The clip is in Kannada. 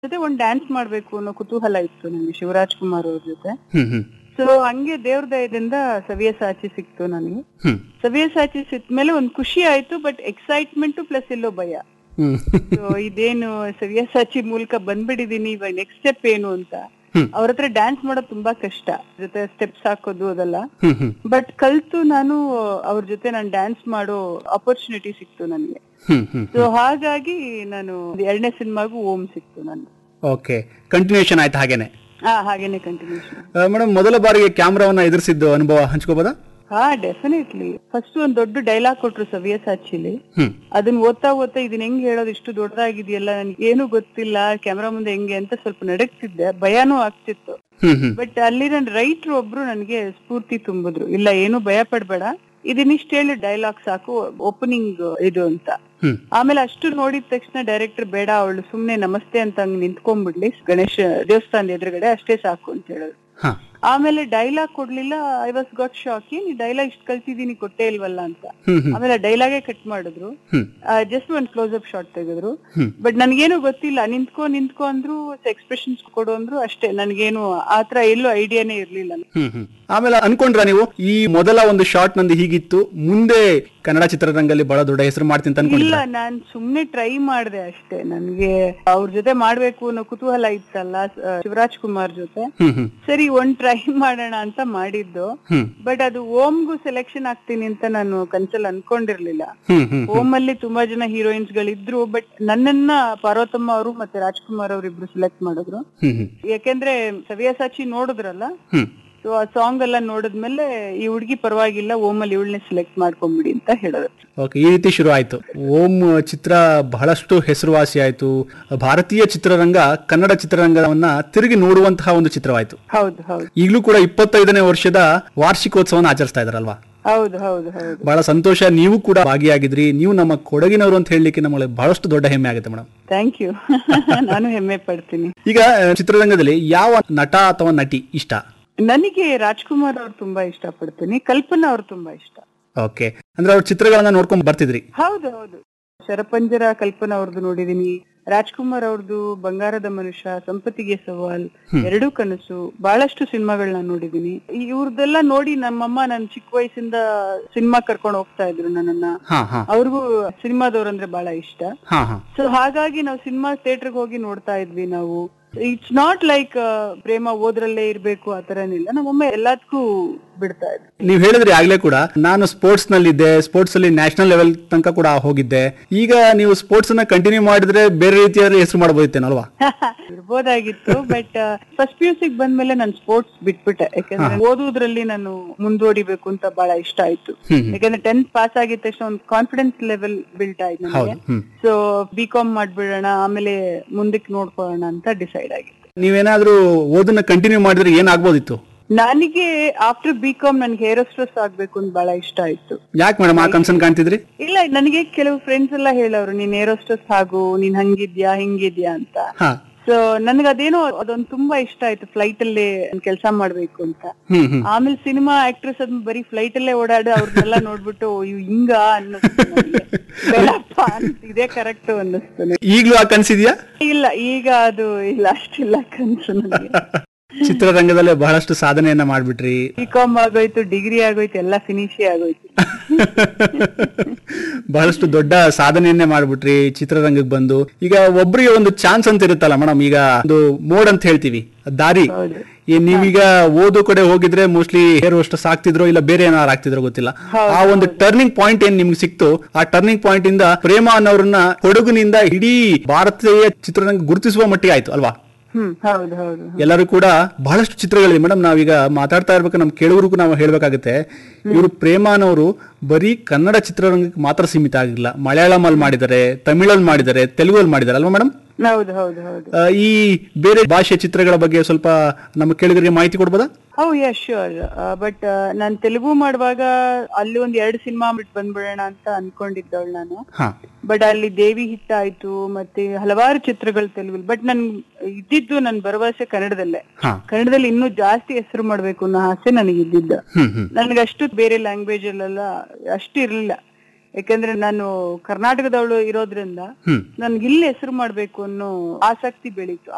ಜೊತೆ ಒಂದ್ ಡ್ಯಾನ್ಸ್ ಮಾಡ್ಬೇಕು ಅನ್ನೋ ಕುತೂಹಲ ಇತ್ತು ನನಗೆ ಶಿವರಾಜ್ ಕುಮಾರ್ ಅವ್ರ ಜೊತೆ ಹ್ಮ್ ಹ್ಮ್ ಸೊ ಹಂಗೆ ದೇವ್ರ ದಯದಿಂದ ಸವಿಯ ಸಾಚಿ ಸಿಕ್ತು ನನಗೆ ಹ್ಮ್ ಸವಿಯ ಸಾಚಿ ಸಿಕ್ಮೇಲೆ ಒಂದ್ ಖುಷಿ ಆಯ್ತು ಬಟ್ ಎಕ್ಸೈಟ್ಮೆಂಟ್ ಪ್ಲಸ್ ಎಲ್ಲೋ ಭಯ ಹ್ಮ್ ಸೊ ಇದೇನು ಸವಿಯ ಸಾಚಿ ಮೂಲಕ ಬಂದ್ಬಿಟ್ಟಿದೀನಿ ಇವಾಗ ನೆಕ್ಸ್ಟ್ ಸ್ಟೆಪ್ ಏನು ಅಂತ ಹ್ಮ್. ಅವ್ರ ಹತ್ರ ಡ್ಯಾನ್ಸ್ ಮಾಡೋದು ತುಂಬಾ ಕಷ್ಟ ಜೊತೆ ಸ್ಟೆಪ್ಸ್ ಹಾಕೋದು ಅದೆಲ್ಲ ಹ್ಮ್ ಹ್ಮ್ ಬಟ್ ಕಲ್ತು ನಾನು ಅವ್ರ ಜೊತೆ ನಾನು ಡ್ಯಾನ್ಸ್ ಮಾಡೋ ಅಪರ್ಚುನಿಟಿ ಸಿಕ್ತು ನನಗೆ ಹ್ಮ್ ಹ್ಮ್ ಸೊ ಹಾಗಾಗಿ ನಾನು ಎರಡನೇ ಸಿನಿಮಾಗೂ ಓಂ ಸಿಕ್ತು ನನ್ಗೆ ಓಕೆ ಕಂಟಿನ್ಯೂಷನ್ ಆಯ್ತು ಹಾಗೇನೆ ಹಾ ಹಾಗೇನೆ ಕಂಟಿನ್ಯೂಷನ್ ಮೇಡಮ್ ಮೊದಲ ಬಾರಿಗೆ ಕ್ಯಾಮ್ರಾವನ್ನ ಎದುರಿಸಿದ್ದು ಅನುಭವ ಹಂಚ್ಕೋಬೋದಾ ಹಾ ಡೆಫಿನೆಟ್ಲಿ ಫಸ್ಟ್ ಒಂದ್ ದೊಡ್ಡ ಡೈಲಾಗ್ ಕೊಟ್ರು ಸವಿಯ ಸಾಚಿಲಿ ಹ್ಮ್ ಅದನ್ನ ಓದ್ತಾ ಓದ್ತಾ ಇದನ್ನ ಹೆಂಗ್ ಹೇಳೋದು ಇಷ್ಟು ದೊಡ್ಡದಾಗಿದೆಯಲ್ಲ ನನ್ಗೆ ಏನು ಗೊತ್ತಿಲ್ಲ ಕ್ಯಾಮ್ರಾ ಮುಂದೆ ಹೆಂಗೆ ಅಂತ ಸ್ವಲ್ಪ ನಡಕ್ತಿದ್ದೆ ಭಯನೂ ಆಗ್ತಿತ್ತು ಹ್ಮ್ ಹ್ಮ್ ಬಟ್ ಅಲ್ಲಿ ನನ್ ರೈಟ್ರು ಒಬ್ರು ನನ್ಗೆ ಸ್ಫೂರ್ತಿ ತುಂಬಿದ್ರು ಇಲ್ಲ ಏನು ಭಯ ಪಡ್ಬೇಡ ಇದನ್ನಿಷ್ಟು ಹೇಳಿ ಡೈಲಾಗ್ ಸಾಕು ಓಪನಿಂಗ್ ಇದು ಅಂತ ಹ್ಮ್ ಆಮೇಲೆ ಅಷ್ಟು ನೋಡಿದ ತಕ್ಷಣ ಡೈರೆಕ್ಟರ್ ಬೇಡ ಅವಳು ಸುಮ್ನೆ ನಮಸ್ತೆ ಅಂತ ಹಂಗ್ ನಿಂತ್ಕೊಂಡ್ಬಿಡ್ಲಿ ಗಣೇಶ ದೇವಸ್ಥಾನದ ಎದುರುಗಡೆ ಅಷ್ಟೇ ಸಾಕು ಅಂತ ಹೇಳೋದು ಹಾ ಆಮೇಲೆ ಡೈಲಾಗ್ ಕೊಡ್ಲಿಲ್ಲ ಐ ವಾಸ್ ಗಾಟ್ ಶಾಕ್ ಏನ್ ಡೈಲಾಗ್ ಇಷ್ಟು ಕಲ್ತಿದೀನಿ ಕೊಟ್ಟೇ ಇಲ್ವಲ್ಲ ಅಂತ ಹ್ಮ್ ಹ್ಮ್ ಆಮೇಲೆ ಡೈಲಾಗೇ ಕಟ್ ಮಾಡಿದ್ರು ಹ್ಮ್ ಜಸ್ಟ್ ಒಂದ್ ಕ್ಲೋಸ್ ಅಪ್ ಶಾಟ್ ತೆಗೆದ್ರು ಹ್ಮ್. ಬಟ್ ನನ್ಗೇನು ಗೊತ್ತಿಲ್ಲ ನಿಂತ್ಕೊ ನಿಂತ್ಕೊ ಅಂದ್ರು ಎಕ್ಸ್ಪ್ರೆಷನ್ಸ್ ಕೊಡು ಅಂದ್ರು ಅಷ್ಟೇ ನನ್ಗೇನು ಆತರ ಎಲ್ಲೂ ಐಡಿಯಾನೇ ಇರ್ಲಿಲ್ಲ ಹ್ಮ್ ಹ್ಮ್ ಆಮೇಲೆ ಅನ್ಕೊಂಡ್ರ ನೀವು ಈ ಮೊದಲ ಒಂದು ಶಾರ್ಟ್ ನಂದು ಹೀಗಿತ್ತು ಮುಂದೆ ಕನ್ನಡ ಚಿತ್ರರಂಗದಲ್ಲಿ ಬಹಳ ದೊಡ್ಡ ಹೆಸರು ಮಾಡ್ತೀನಿ ಅಂತ ಇಲ್ಲ ಅನ್ಕೊಂಡಿದ್ರ ನಾನ್ ಸುಮ್ನೆ ಟ್ರೈ ಮಾಡ್ದೆ ಅಷ್ಟೇ ನನ್ಗೆ ಅವ್ರ ಜೊತೆ ಮಾಡ್ಬೇಕು ಅನ್ನೋ ಕುತೂಹಲ ಇತ್ತಲ್ಲ ಆ, ಶಿವರಾಜ್ ಕುಮಾರ್ ಜೊತೆ ಹ್ಮ್ ಹ್ಮ್ ಸರಿ ಒಂದ್ ಟ್ರೈ ಮಾಡೋಣ ಅಂತ ಮಾಡಿದ್ದು ಹ್ಮ್ ಬಟ್ ಅದು ಓಮ್ಗೂ ಸೆಲೆಕ್ಷನ್ ಆಗ್ತೀನಿ ಅಂತ ನಾನು ಕನ್ಸಲ್ಲಿ ಅನ್ಕೊಂಡಿರ್ಲಿಲ್ಲ ಹ್ಮ್ ಹ್ಮ್ ಓಮ್ ಅಲ್ಲಿ ತುಂಬಾ ಜನ ಹೀರೋಯಿನ್ಸ್ ಗಳಿದ್ರು ಬಟ್ ನನ್ನನ್ನ ಪಾರ್ವತಮ್ಮ ಅವರು ಮತ್ತೆ ರಾಜ್ಕುಮಾರ್ ಅವ್ರು ಇಬ್ರು ಸೆಲೆಕ್ಟ್ ಮಾಡಿದ್ರು ಹ್ಮ್ ಹ್ಮ್ ಯಾಕೆಂದ್ರೆ ಸವ್ಯಸಾಚಿ ನೋಡಿದ್ರಲ್ಲ ಹ್ಮ್ ಸೊ ಆ ಸಾಂಗ್ ಎಲ್ಲ ನೋಡಿದ್ಮೇಲೆ ಈ ಹುಡುಗಿ ಪರವಾಗಿಲ್ಲ ಓಮಲ್ಲಿ ಇವಳನ್ನೇ ಸೆಲೆಕ್ಟ್ ಮಾಡ್ಕೊಂಬಿಡಿ ಅಂತ ಹೇಳಿದ್ರು ಓಕೆ ಈ ರೀತಿ ಶುರು ಆಯ್ತು ಓಂ ಚಿತ್ರ ಬಹಳಷ್ಟು ಹೆಸರುವಾಸಿ ಆಯ್ತು ಭಾರತೀಯ ಚಿತ್ರರಂಗ ಕನ್ನಡ ಚಿತ್ರರಂಗವನ್ನ ತಿರುಗಿ ನೋಡುವಂತಹ ಒಂದು ಚಿತ್ರವಾಯ್ತು ಹೌದು ಹೌದು ಈಗಲೂ ಕೂಡ ಇಪ್ಪತ್ತೈದನೇ ವರ್ಷದ ವಾರ್ಷಿಕೋತ್ಸವನ ಆಚರಿಸ್ತಾ ಇದಾರಲ್ವಾ ಹೌದು ಹೌದು ಹೌದು ಬಹಳ ಸಂತೋಷ ನೀವು ಕೂಡ ಭಾಗಿಯಾಗಿದ್ರಿ ನೀವು ನಮ್ಮ ಕೊಡಗಿನವರು ಅಂತ ಹೇಳಲಿಕ್ಕೆ ನಮಗೆ ಬಹಳಷ್ಟು ದೊಡ್ಡ ಹೆಮ್ಮೆ ಆಗುತ್ತೆ ಮೇಡಮ್ ಥ್ಯಾಂಕ್ ಯು ನಾನು ಹೆಮ್ಮೆ ಪಡ್ತೀನಿ ಈಗ ಆ, ಚಿತ್ರರಂಗದಲ್ಲಿ ಯಾವ ನಟ ಅಥವಾ ನಟಿ ಇಷ್ಟ ನನಗೆ ರಾಜ್ಕುಮಾರ್ ಅವ್ರು ತುಂಬಾ ಇಷ್ಟ ಪಡ್ತೀನಿ ಕಲ್ಪನಾ ಅವ್ರು ತುಂಬಾ ಇಷ್ಟ ಓಕೆ ಅಂದ್ರೆ ಅವ್ರ ಚಿತ್ರಗಳನ್ನ ನೋಡ್ಕೊಂಡ್ ಬರ್ತಿದ್ರಿ ಹೌದು ಹೌದು ಶರಪಂಜರ ಕಲ್ಪನಾ ಅವ್ರದ್ದು ನೋಡಿದೀನಿ ರಾಜ್ಕುಮಾರ್ ಅವ್ರದ್ದು ಬಂಗಾರದ ಮನುಷ್ಯ ಸಂಪತ್ತಿಗೆ ಸವಾಲ್ ಎರಡೂ ಕನಸು ಬಹಳಷ್ಟು ಸಿನಿಮಾಗಳನ್ನ ನೋಡಿದೀನಿ ಇವ್ರದ್ದೆಲ್ಲ ನೋಡಿ ನಮ್ಮಮ್ಮ ನನ್ ಚಿಕ್ಕ ವಯಸ್ಸಿಂದ ಸಿನಿಮಾ ಕರ್ಕೊಂಡು ಹೋಗ್ತಾ ಇದ್ರು ನನ್ನನ್ನ ಹಾ ಹಾ ಅವ್ರಿಗೂ ಸಿನಿಮಾದವ್ರಂದ್ರೆ ಬಹಳ ಇಷ್ಟ ಹಾ ಹಾ ಸೊ ಹಾಗಾಗಿ ನಾವು ಸಿನಿಮಾ ಥಿಯೇಟರ್ಗೆ ಹೋಗಿ ನೋಡ್ತಾ ಇದ್ವಿ ನಾವು ಇಟ್ಸ್ ನಾಟ್ ಲೈಕ್ ಪ್ರೇಮ ಓದ್ರಲ್ಲೇ ಇರ್ಬೇಕು ಆತರ ಏನಿಲ್ಲ ನಮ್ಮಮ್ಮ ಎಲ್ಲದಕ್ಕೂ ಬಿಡ್ತಾ ಇದ್ವಿ ನೀವ್ ಹೇಳಿದ್ರಿ ಆಗ್ಲೇ ಕೂಡ ನಾನು ಸ್ಪೋರ್ಟ್ಸ್ ನಲ್ಲಿದ್ದೆ ಸ್ಪೋರ್ಟ್ಸ್ ಅಲ್ಲಿ ನ್ಯಾಷನಲ್ ಲೆವೆಲ್ ತನಕ ಕೂಡ ಹೋಗಿದ್ದೆ ಈಗ ನೀವು ಸ್ಪೋರ್ಟ್ಸ್ ಅನ್ನ ಕಂಟಿನ್ಯೂ ಮಾಡಿದ್ರೆ ಬೇರೆ ರೀತಿಯಾದ ಹೆಸರು ಮಾಡಬಹುದಿತ್ತೇನಲ್ವಾ ಇರ್ಬೋದಾಗಿತ್ತು ಬಟ್ ಫಸ್ಟ್ ಪಿ ಯು ಸಿಗ್ ಬಂದ್ಮೇಲೆ ನಾನು ಸ್ಪೋರ್ಟ್ಸ್ ಬಿಟ್ಬಿಟ್ಟೆ ಯಾಕಂದ್ರೆ ಓದುವುದ್ರಲ್ಲಿ ನಾನು ಮುಂದುವರಿಬೇಕು ಅಂತ ಬಹಳ ಇಷ್ಟ ಆಯ್ತು ಹ್ಮ್ ಹ್ಮ್. ಯಾಕಂದ್ರೆ ಟೆಂತ್ ಪಾಸ್ ಆಗಿದ ತಕ್ಷಣ ಒಂದು ಕಾನ್ಫಿಡೆನ್ಸ್ ಲೆವೆಲ್ ಬಿಲ್ಟ್ ಆಯ್ತು ನನಗೆ ಹೌದು ಹ್ಮ್ ಸೊ ಬಿ ಕಾಮ್ ಮಾಡ್ಬಿಡೋಣ ಆಮೇಲೆ ಮುಂದಕ್ಕೆ ನೋಡ್ಕೊಳ್ಳೋಣ ಅಂತ ಡಿಸೈಡ್ ಆಗಿತ್ತು ನೀವೇನಾದ್ರೂ ಓದನ್ನ ಕಂಟಿನ್ಯೂ ಮಾಡಿದ್ರೆ ಏನಾಗ್ಬೋದಿತ್ತು ನನಗೆ ಆಫ್ಟರ್ ಬಿ ಕಾಮ್ ನನ್ಗೆ ಹೇರ್ ಸ್ಟ್ರೆಸ್ ಆಗ್ಬೇಕು ಅಂತ ಬಹಳ ಇಷ್ಟ ಆಯ್ತು ಯಾಕೆ ಮೇಡಮ್ ಆ ಕನ್ಸನ್ ಕಾಣ್ತಿದ್ರಿ ಇಲ್ಲ ನನಗೆ ಕೆಲವು ಫ್ರೆಂಡ್ಸ್ ಎಲ್ಲ ಹೇಳೋರು ನೀನ್ ಏರೋಸ್ಟಸ್ ಆಗು ನೀನ್ ಹಂಗಿದ್ಯಾ ಹಿಂಗಿದ್ಯಾ ಅಂತ ಹಾ ಸೊ ನನ್ಗೆ ಅದೇನೋ ಅದೊಂದು ತುಂಬಾ ಇಷ್ಟ ಆಯ್ತು ಫ್ಲೈಟ್ ಅಲ್ಲಿ ಕೆಲಸ ಮಾಡ್ಬೇಕು ಅಂತ ಹ್ಮ್ ಹ್ಮ್ ಆಮೇಲೆ ಸಿನಿಮಾ ಆಕ್ಟ್ರೆಸ್ ಅದ್ ಬರೀ ಫ್ಲೈಟ್ ಅಲ್ಲೇ ಓಡಾಡಿ ಅವ್ರನ್ನೆಲ್ಲ ನೋಡ್ಬಿಟ್ಟು ಇವ್ ಹಿಂಗ ಅನ್ನಿಸ್ತು ನನಗೆ. ಬೇಡಪ್ಪ ಅಂತ ಇದೇ ಕರೆಕ್ಟ್ ಅನ್ನಿಸ್ತು ನನಗೆ. ಈಗ್ಲೂ ಆ ಕನ್ಸಿದ್ಯಾ ಇಲ್ಲ ಈಗ ಅದು ಇಲ್ಲ ಅಷ್ಟಿಲ್ಲ ಕನ್ಸು ನನಗೆ ಚಿತ್ರರಂಗದಲ್ಲೇ ಬಹಳಷ್ಟು ಸಾಧನೆಯನ್ನ ಮಾಡ್ಬಿಟ್ರಿ ಬಿ ಕಾಮ್ ಆಗೋಯ್ತು ಡಿಗ್ರಿ ಆಗೋಯ್ತು ಎಲ್ಲ ಫಿನಿಶಿ ಆಗೋಯ್ತು ಬಹಳಷ್ಟು ದೊಡ್ಡ ಸಾಧನೆಯನ್ನೇ ಮಾಡ್ಬಿಟ್ರಿ ಚಿತ್ರರಂಗಕ್ಕೆ ಬಂದು ಈಗ ಒಬ್ರಿಗೆ ಒಂದು ಚಾನ್ಸ್ ಅಂತ ಇರುತ್ತಲ್ಲ ಮೇಡಮ್ ಈಗ ಒಂದು ಮೋಡ್ ಅಂತ ಹೇಳ್ತೀವಿ ದಾರಿ ಹೌದು ಈ ನೀವೀಗ ಓದು ಕಡೆ ಹೋಗಿದ್ರೆ ಮೋಸ್ಟ್ಲಿ ಹೇರ್ ಅಷ್ಟು ಸಾಕ್ತಿದ್ರೋ ಇಲ್ಲ ಬೇರೆ ಏನಾರು ಆಗ್ತಿದ್ರೋ ಗೊತ್ತಿಲ್ಲ ಹೌದು, ಆ ಒಂದು ಟರ್ನಿಂಗ್ ಪಾಯಿಂಟ್ ಏನ್ ನಿಮ್ಗೆ ಸಿಕ್ತು ಆ ಟರ್ನಿಂಗ್ ಪಾಯಿಂಟ್ ಇಂದ ಪ್ರೇಮ ಅನ್ನೋರನ್ನ ಕೊಡಗುನಿಂದ ಇಡೀ ಭಾರತೀಯ ಚಿತ್ರರಂಗ ಗುರುತಿಸುವ ಮಟ್ಟಿಗೆ ಆಯ್ತು ಅಲ್ವಾ ಹ್ಮ್ ಹೌದು ಹೌದು ಎಲ್ಲರೂ ಕೂಡ ಬಹಳಷ್ಟು ಚಿತ್ರಗಳಿದೆ ಮೇಡಮ್ ನಾವೀಗ ಮಾತಾಡ್ತಾ ಇರ್ಬೇಕು ನಮ್ಮ ಕೇಳುಗರಿಗೂ ನಾವು ಹೇಳ್ಬೇಕಾಗುತ್ತೆ ಇವರು ಪ್ರೇಮಾನವರು ಬರೀ ಕನ್ನಡ ಚಿತ್ರರಂಗಕ್ಕೆ ಮಾತ್ರ ಸೀಮಿತ ಆಗಿಲ್ಲ ಮಲಯಾಳಂ ಅಲ್ಲಿ ಮಾಡಿದ್ದಾರೆ ತಮಿಳಲ್ಲಿ ಮಾಡಿದ್ದಾರೆ ತೆಲುಗಲ್ಲಿ ಮಾಡಿದ್ದಾರೆ ಅಲ್ವಾ ಮೇಡಮ್ ಹೌದು ಹೌದು ಹೌದು ಈ ಬೇರೆ ಭಾಷೆಯ ಚಿತ್ರಗಳ ಬಗ್ಗೆ ಸ್ವಲ್ಪ ನಮ್ಮ ಕೇಳುಗರಿಗೆ ಮಾಹಿತಿ ಕೊಡ್ಬೋದಾ ಹೌ ಯಾ ಶ್ಯೂರ್ ಬಟ್ ನಾನ್ ತೆಲುಗು ಮಾಡುವಾಗ ಅಲ್ಲಿ ಒಂದ್ ಎರಡು ಸಿನಿಮಾ ಬಿಟ್ಟು ಬಂದ್ಬಿಡೋಣ ಅಂತ ಅನ್ಕೊಂಡಿದ್ದವಳು ನಾನು ಹಾ ಬಟ್ ಅಲ್ಲಿ ದೇವಿ ಹಿಟ್ ಆಯ್ತು ಮತ್ತೆ ಹಲವಾರು ಚಿತ್ರಗಳು ತೆಲುಗು ಬಟ್ ನನ್ ಇದ್ದಿದ್ದು ನನ್ ಭರವಸೆ ಕನ್ನಡದಲ್ಲೇ ಹಾ ಕನ್ನಡದಲ್ಲಿ ಇನ್ನೂ ಜಾಸ್ತಿ ಹೆಸರು ಮಾಡ್ಬೇಕು ಅನ್ನೋ ಆಸೆ ನನಗೆ ಇದ್ದಿದ್ದ ಹ್ಮ್ ಹ್ಮ್ ನನ್ಗೆ ಅಷ್ಟು ಬೇರೆ ಲ್ಯಾಂಗ್ವೇಜ್ ಅಲ್ಲೆಲ್ಲ ಅಷ್ಟು ಇರ್ಲಿಲ್ಲ ಯಾಕಂದ್ರೆ ನಾನು ಕರ್ನಾಟಕದವಳು ಇರೋದ್ರಿಂದ ಹ್ಮ್ ನನ್ಗೆ ಇಲ್ಲಿ ಹೆಸರು ಮಾಡ್ಬೇಕು ಅನ್ನೋ ಆಸಕ್ತಿ ಬೆಳೀತು